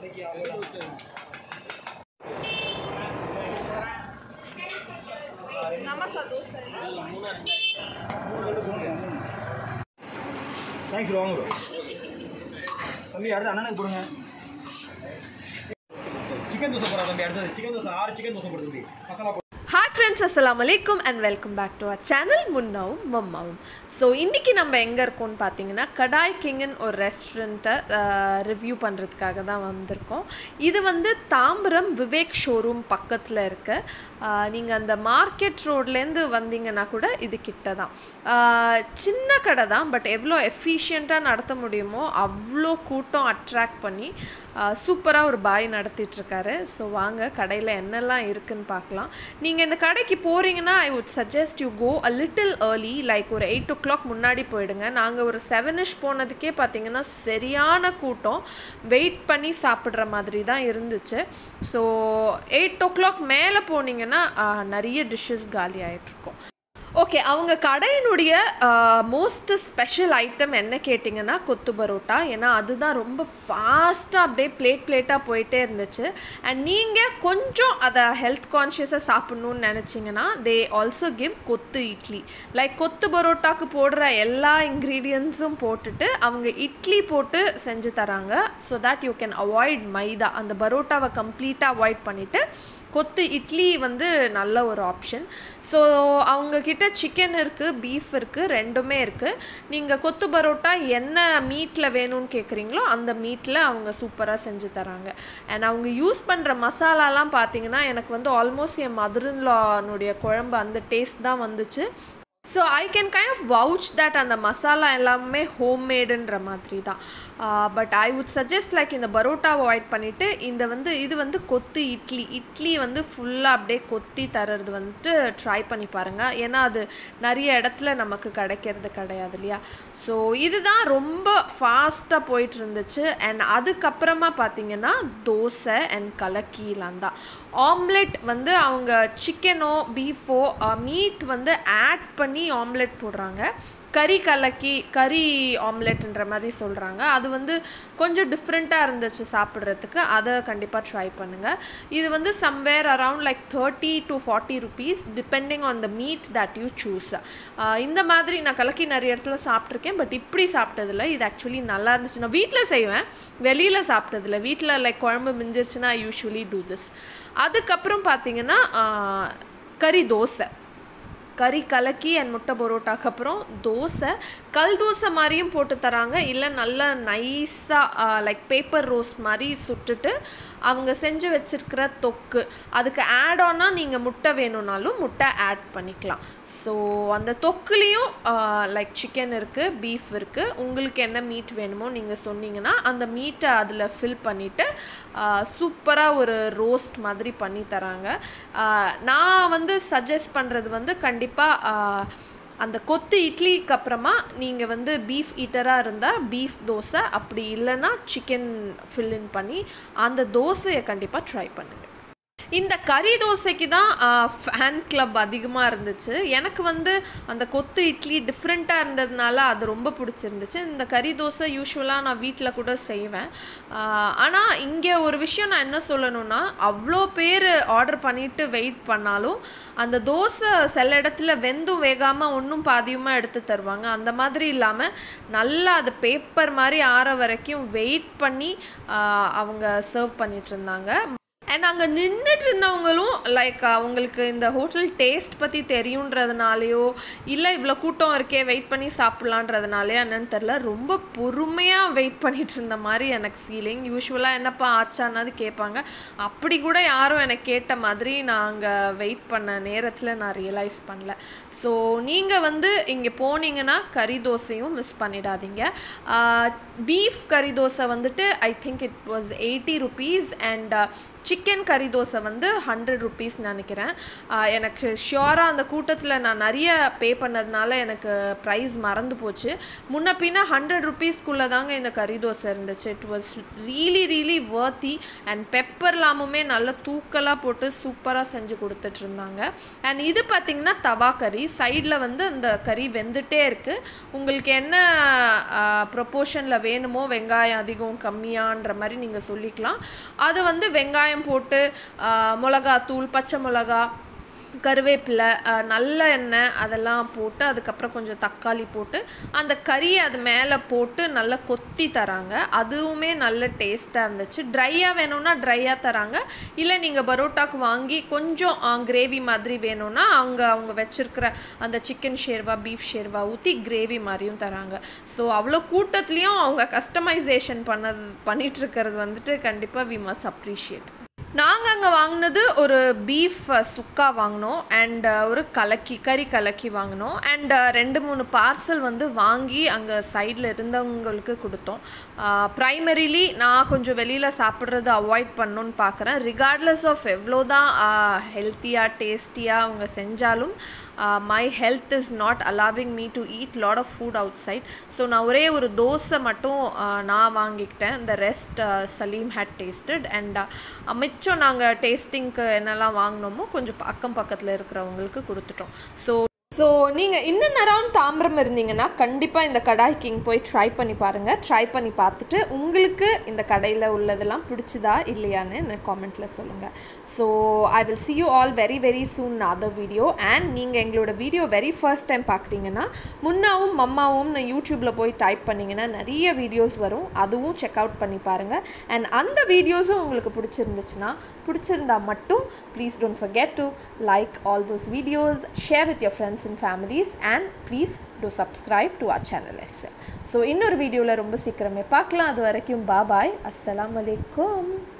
thanks bro வாங்க bro தம்பி அடுத்து அண்ணனுக்கு கொடுங்க சிக்கன் தோசை போடுறா தம்பி அடுத்தது சிக்கன் தோசை ஆறு சிக்கன் தோசை போடு தம்பி மசாலா போடு ஹாய் ஃப்ரெண்ட்ஸ் அஸ்ஸலாமு அலைக்கும் and welcome back to our channel முன்னாவும் மம்மாவும் ஸோ இன்றைக்கி நம்ம எங்கே இருக்கோம்னு பார்த்தீங்கன்னா கடாய் கிங்கன் ஒரு ரெஸ்டாரண்ட்டை ரிவ்யூ பண்ணுறதுக்காக தான் வந்திருக்கோம் இது வந்து தாம்பரம் விவேக் ஷோரூம் பக்கத்தில் இருக்கு நீங்கள் அந்த மார்க்கெட் ரோட்லேருந்து வந்தீங்கன்னா கூட இது கிட்ட தான் ஆஹ் சின்ன கடை தான் பட் எவ்வளோ எஃபிஷியண்ட்டாக நடத்த முடியுமோ அவ்வளோ கூட்டம் அட்ராக்ட் பண்ணி சூப்பராக ஒரு பாய் நடத்திட்டு இருக்காரு ஸோ வாங்க கடையில் என்னெல்லாம் இருக்குன்னு பார்க்கலாம் நீங்கள் இந்த கடைக்கு போகிறீங்கன்னா I would suggest you go a little early like ஒரு எயிட் ஓ கிளாக் முன்னாடி போயிடுங்க நாங்கள் ஒரு செவனிஷ் போனதுக்கே பார்த்தீங்கன்னா சரியான கூட்டம் வெயிட் பண்ணி சாப்பிட்ற மாதிரி தான் இருந்துச்சு ஸோ எயிட் ஓ கிளாக் மேலே போனீங்கன்னா ஆஹ், நிறைய டிஷ்ஷஸ் காலி ஆகிட்ருக்கோம் ஓகே அவங்க கடையினுடைய மோஸ்ட் ஸ்பெஷல் ஐட்டம் என்ன கேட்டிங்கன்னா கொத்து பரோட்டா ஏன்னா அதுதான் ரொம்ப ஃபாஸ்ட்டாக அப்படியே பிளேட் பிளேட்டாக போயிட்டே இருந்துச்சு அண்ட் நீங்கள் கொஞ்சம் அதை ஹெல்த் கான்ஷியஸாக சாப்பிட்ணுன்னு நினச்சிங்கன்னா தே ஆல்சோ கிவ் கொத்து இட்லி லைக் கொத்து பரோட்டாக்கு போடுற எல்லா இன்க்ரீடியன்ஸும் போட்டுட்டு அவங்க இட்லி போட்டு செஞ்சு தராங்க so that you can avoid maida அந்த பரோட்டாவை கம்ப்ளீட்டாக அவாய்ட் பண்ணிவிட்டு கொத்து இட்லி வந்து நல்ல ஒரு ஆப்ஷன் ஸோ அவங்கக்கிட்ட சிக்கன் இருக்குது பீஃப் இருக்குது ரெண்டுமே இருக்குது நீங்கள் கொத்து பரோட்டா என்ன மீட்டில் வேணும்னு கேட்குறீங்களோ அந்த மீட்டில் அவங்க சூப்பராக செஞ்சு தராங்க அண்ட் அவங்க யூஸ் பண்ணுற மசாலாலாம் பார்த்தீங்கன்னா எனக்கு வந்து ஆல்மோஸ்ட் என் மதுரன்லானுடைய குழம்பு அந்த டேஸ்ட் தான் வந்துச்சு so I can kind of vouch that அந்த மசாலா எல்லாமே ஹோம்மேடுன்ற மாதிரி தான் but I would suggest like இந்த பரோட்டாவை அவாய்ட் பண்ணிவிட்டு இந்த வந்து இது வந்து கொத்து இட்லி இட்லி வந்து ஃபுல்லாக அப்படியே கொத்தி தர்றது வந்துட்டு ட்ரை பண்ணி பாருங்கள் ஏன்னா அது நிறைய இடத்துல நமக்கு கிடைக்கிறது கிடையாது இல்லையா ஸோ இதுதான் ரொம்ப ஃபாஸ்ட்டாக போயிட்டு இருந்துச்சு அண்ட் அதுக்கப்புறமா பார்த்தீங்கன்னா தோசை அண்ட் கலக்கிலாம் தான் ஆம்லெட் வந்து அவங்க சிக்கனோ பீஃபோ மீட் வந்து ஆட் பண்ணி ஆம்லெட் போடுறாங்க கறி கலக்கி கறி ஆம்லெட்ன்ற மாதிரி சொல்கிறாங்க அது வந்து கொஞ்சம் டிஃப்ரெண்ட்டாக இருந்துச்சு சாப்பிட்றதுக்கு அதை கண்டிப்பாக ட்ரை பண்ணுங்கள் இது வந்து somewhere around like thirty to forty rupees depending on the meat that you choose இந்த மாதிரி நான் கலக்கி நிறைய இடத்துல சாப்பிட்ருக்கேன் பட் இப்படி சாப்பிட்டதில்ல இது ஆக்சுவலி நல்லா இருந்துச்சு நான் வீட்டில் செய்வேன் வெளியில் சாப்பிட்டதில்ல வீட்டில் லைக் குழம்பு மிஞ்சிருச்சுன்னா ஐ யூஸ்வலி டூ திஸ் அதுக்கப்புறம் பார்த்தீங்கன்னா ஆஹ், கறி தோசை கறி கலக்கி அண்ட் முட்டை பரோட்டாக்கு அப்புறம் தோசை கல் தோசை மாதிரியும் போட்டு தராங்க இல்லை நல்லா நைஸாக லைக் பேப்பர் ரோஸ்ட் மாதிரி சுட்டுட்டு அவங்க செஞ்சு வச்சிருக்கிற தொக்கு அதுக்கு ஆட் ஆனாக நீங்கள் முட்டை வேணும்னாலும் முட்டை ஆட் பண்ணிக்கலாம் ஸோ அந்த தொக்குலேயும் லைக் சிக்கன் இருக்குது பீஃப் இருக்குது உங்களுக்கு என்ன மீட் வேணுமோ நீங்கள் சொன்னீங்கன்னா அந்த மீட்டை அதில் ஃபில் பண்ணிவிட்டு சூப்பராக ஒரு ரோஸ்ட் மாதிரி பண்ணி தராங்க ஆஹ் நான் வந்து சஜஸ்ட் பண்ணுறது வந்து கண்டிப்பாக அந்த கொத்து இட்லிக்கு அப்புறமா நீங்கள் வந்து பீஃப் ஈட்டராக இருந்தால் பீஃப் தோசை அப்படி இல்லைன்னா சிக்கன் ஃபில்லின் பண்ணி அந்த தோசையை கண்டிப்பாக ட்ரை பண்ணுங்கள் இந்த கறி தோசைக்கு தான் ஃபேன் கிளப் அதிகமாக இருந்துச்சு எனக்கு வந்து அந்த கொத்து இட்லி டிஃப்ரெண்ட்டாக இருந்ததுனால அது ரொம்ப பிடிச்சிருந்துச்சு இந்த கறி தோசை யூஸ்வலாக நான் வீட்டில் கூட செய்வேன் ஆனால் இங்கே ஒரு விஷயம் நான் என்ன சொல்லணும்னா அவ்வளோ பேர் ஆர்டர் பண்ணிட்டு வெயிட் பண்ணாலும் அந்த தோசை சில இடத்துல வெந்தும் வேகாமல் ஒன்றும் பாதியுமாக எடுத்து தருவாங்க அந்த மாதிரி இல்லாமல் நல்லா அது பேப்பர் மாதிரி ஆற வரைக்கும் வெயிட் பண்ணி ஆஹ், அவங்க சர்வ் பண்ணிட்டு இருந்தாங்க அண்ட் அங்கே நின்றுட்டு இருந்தவங்களும் லைக் அவங்களுக்கு இந்த ஹோட்டல் டேஸ்ட் பற்றி தெரியுன்றதுனாலையோ இல்லை இவ்வளோ கூட்டம் இருக்கே வெயிட் பண்ணி சாப்பிட்லான்றதுனாலையோ என்னன்னு தெரில ரொம்ப பொறுமையாக வெயிட் பண்ணிட்டு இருந்த மாதிரி எனக்கு ஃபீலிங் யூஸ்வலாக என்னப்பா ஆச்சான்னாது கேட்பாங்க அப்படி கூட யாரும் எனக்கு கேட்ட மாதிரி நாங்கள் வெயிட் பண்ண நேரத்தில் நான் ரியலைஸ் பண்ணல ஸோ நீங்கள் வந்து இங்கே போனீங்கன்னா கறி தோசையும் மிஸ் பண்ணிடாதீங்க பீஃப் கறி தோசை வந்துட்டு I think it was eighty rupees and chicken கறி தோசை வந்து ஹண்ட்ரட் ருபீஸ் நினைக்கிறேன் ஆஹ் எனக்கு ஷியோராக அந்த கூட்டத்தில் நான் நிறைய பே பண்ணதுனால எனக்கு ப்ரைஸ் மறந்து போச்சு முன்ன பின்ன ஹண்ட்ரட் ருபீஸ்க்குள்ளே தாங்க இந்த கறி தோசை இருந்துச்சு it was really really worthy and pepper எல்லாமுமே நல்லா தூக்கலாக போட்டு சூப்பராக செஞ்சு கொடுத்துட்டு இருந்தாங்க அண்ட் இது பார்த்திங்கன்னா தவா கறி சைடில் வந்து அந்த கறி வெந்துட்டே இருக்குது உங்களுக்கு என்ன ப்ரொப்போர்ஷனில் வேணுமோ வெங்காயம் அதிகம் கம்மியான்ற மாதிரி நீங்கள் சொல்லிக்கலாம் அது வந்து வெங்காயம் போட்டு ஆஹ் மிளகாத்தூள் பச்சை மிளகா கருவேப்பிலை ஆஹ் நல்ல எண்ணெய் அதெல்லாம் போட்டு அதுக்கப்புறம் கொஞ்சம் தக்காளி போட்டு அந்த கறியை அது மேலே போட்டு நல்லா கொத்தி தராங்க அதுவுமே நல்ல டேஸ்ட்டாக இருந்துச்சு ட்ரையாக வேணும்னா ட்ரையாக தராங்க இல்லை நீங்கள் பரோட்டாக்கு வாங்கி கொஞ்சம் கிரேவி மாதிரி வேணும்னா அவங்க அவங்க வச்சுருக்கிற அந்த சிக்கன் ஷேர்வா பீஃப் ஷேர்வா ஊற்றி கிரேவி மாதிரியும் தராங்க ஸோ அவ்வளோ கூட்டத்துலேயும் அவங்க கஸ்டமைசேஷன் பண்ணது பண்ணிட்டு இருக்கிறது வந்துட்டு கண்டிப்பாக வி மஸ் அப்ரிஷியேட் நாங்கள் அங்கே வாங்கினது ஒரு பீஃப் சுக்கா வாங்கினோம் அண்ட் ஒரு கலக்கி கறி கலக்கி வாங்கினோம் அண்ட் ரெண்டு மூணு பார்சல் வந்து வாங்கி அங்கே சைடில் இருந்தவங்களுக்கு கொடுத்தோம் ப்ரைமரிலி நான் கொஞ்சம் வெளியில் சாப்பிட்றது அவாய்ட் பண்ணணுன்னு பார்க்குறேன் ரிகார்ட்லெஸ் ஆஃப் எவ்வளோ தான் ஹெல்த்தியாக டேஸ்டியாக அவங்க செஞ்சாலும் my health is not allowing me to eat lot of food outside so நான் ஒரே ஒரு தோசை மட்டும் uh, நான் வாங்கிக்கிட்டேன் இந்த rest Saleem had tasted and மிச்சம் நாங்கள் டேஸ்டிங்க்கு என்னெல்லாம் வாங்கினோமோ கொஞ்சம் அக்கம் பக்கத்தில் இருக்கிறவங்களுக்கு கொடுத்துட்டோம் ஸோ ஸோ நீங்கள் இன்னும் அரவுண்ட் தாம்பரம் இருந்தீங்கன்னா கண்டிப்பாக இந்த கடாய் கிங் போய் ட்ரை பண்ணி பாருங்கள் ட்ரை பண்ணி பார்த்துட்டு உங்களுக்கு இந்த கடையில் உள்ளதெல்லாம் பிடிச்சதா இல்லையான்னு இந்த காமெண்ட்டில் சொல்லுங்கள் so I will see you all very very soon other video and நீங்கள் எங்களோட வீடியோ வெரி ஃபர்ஸ்ட் டைம் பார்க்குறீங்கன்னா முன்னாவும் மம்மாவும்னு யூடியூப்பில் போய் டைப் பண்ணிங்கன்னா நிறைய வீடியோஸ் வரும் அதுவும் செக் அவுட் பண்ணி பாருங்கள் அண்ட் அந்த வீடியோஸும் உங்களுக்கு பிடிச்சிருந்துச்சுன்னா பிடிச்சிருந்தா மட்டும் please don't forget to like all those videos share with your friends and families and please do subscribe to our channel as well so இன்னொரு வீடியோவில் ரொம்ப சீக்கிரமே பார்க்கலாம் அது வரைக்கும் பாபாய் அஸ்ஸலாமு அலைக்கும்